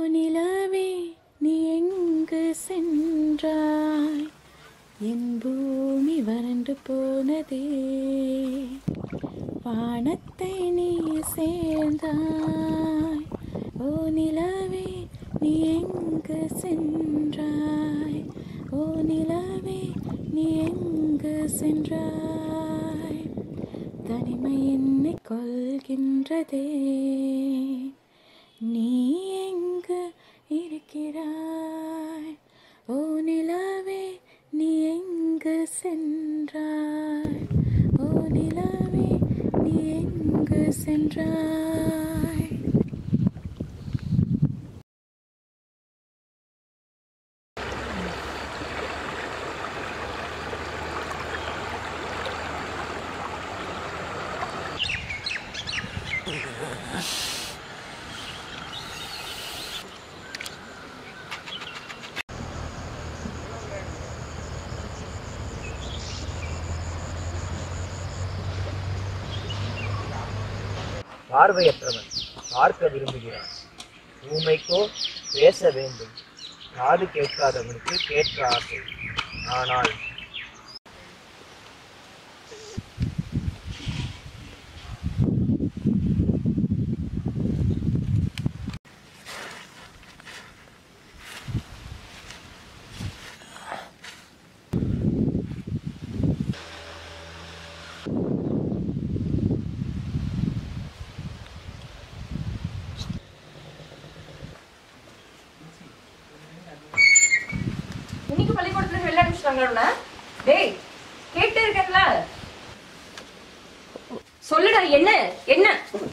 நிலவே நீ எங்கு சென்றாய் என் பூமி வறண்டு போனதே வானத்தை நீ சேர்ந்தாய் ஓ நிலவே நீ எங்கு சென்றாய் ஓ நிலவே நீ எங்கு சென்றாய் தனிமை என்னை கொள்கின்றதே நீ எங்கு இருக்கிறாய் ஓ நிலவே நீ எங்கு சென்றாய் ஓ நிலவே நீ எங்கு சென்றாய் பார்வையற்றவன் பார்க்க விரும்புகிறான் ஊமைக்கோ பேச வேண்டும் காது கேட்காதவனுக்கு கேட்க ஆசை ஆனால் இன்னைக்கு பள்ளிக்கூடத்துல வெளில அனுப்பிச்சிட்டாங்க உன்னை? டேய் கேட்டு இருக்கேன்ல சொல்லுடா என்ன என்ன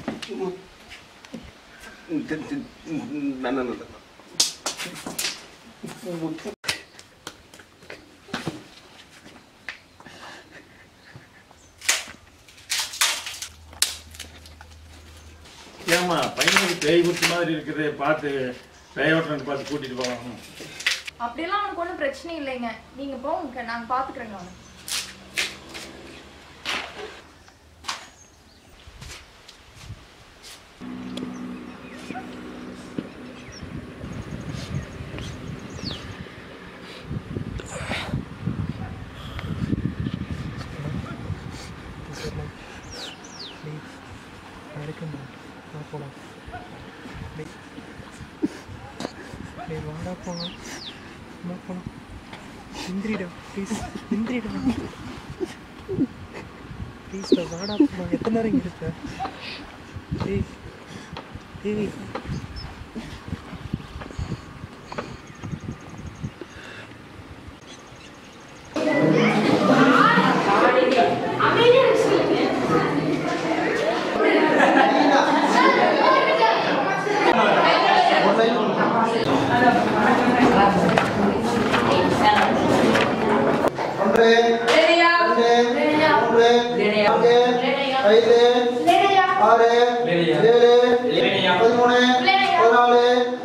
ஏம்மா பையனுக்கு பேய் குத்து மாதிரி இருக்குது பார்த்து பேயோட்டம் பார்த்து கூட்டிட்டு போவாங்க அப்படியெல்லாம் அவனுக்கு ஒன்றும் பிரச்சனை இல்லைங்க நீங்க போங்க நாங்க பாத்துக்கிறேங்க அவனை வாடா போலாம் அம்மா போலாம் இந்திரிடா ப்ளீஸ் இந்திரிடா ப்ளீஸ் வாடா போலாம் எத்தனை நேரம் இங்கே இருக்க ஏய் ஏய் ஒன்று ரெண்டு மூன்று நான்கு ஐந்து ஆறு ஏழு பதிமூணு பதினாலு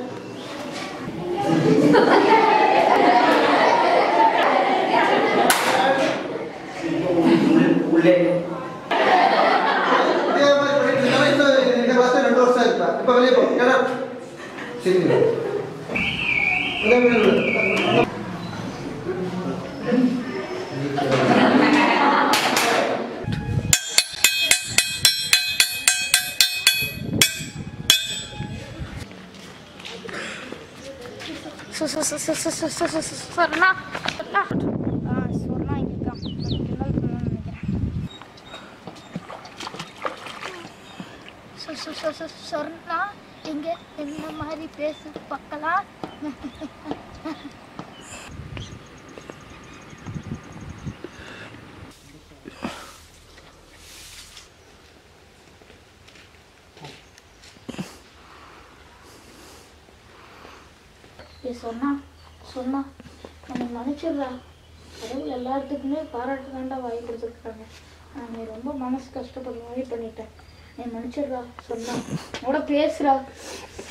இதே மாதிரி பண்ணிட்டு இருந்தா இன்னும் இந்த class ல ரெண்டு வருஷம் இருப்பேன் இப்ப வெளியே போ ஏன்னா சரி வெளியே வெளியே சொன்னா ஆ சொன்னா இங்கே தான் கிண்டல் பண்ணணும்னு நினைக்கிறேன் சொ- சொ- சொ- சொ- சொன்னா இங்கே இந்த மாதிரி பேசு பார்க்கலாம் ஏ சொன்னா சொன்னா என்னை மன்னிச்சிடுறா கடவுள் எல்லாத்துக்குமே பாராட்டு தாண்டா வாங்கி கொடுத்துருக்காங்க நான் நீ ரொம்ப மனசு கஷ்டப்பட்டு மாதிரி பண்ணிட்டேன் நீ மன்னிச்சிடுறா சொன்னா உங்களோட பேசுறா